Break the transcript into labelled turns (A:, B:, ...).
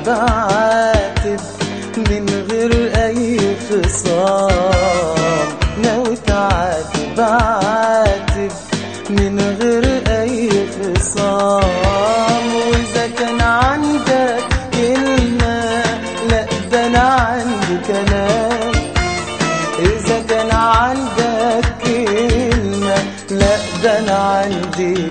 A: بعاتب من غير اي خصام ناوي تعاتب عاتب من غير اي خصام واذا كان عندك كلمة لا ده انا عندي كلام إذا كان عندك كلمة لا ده أنا عندي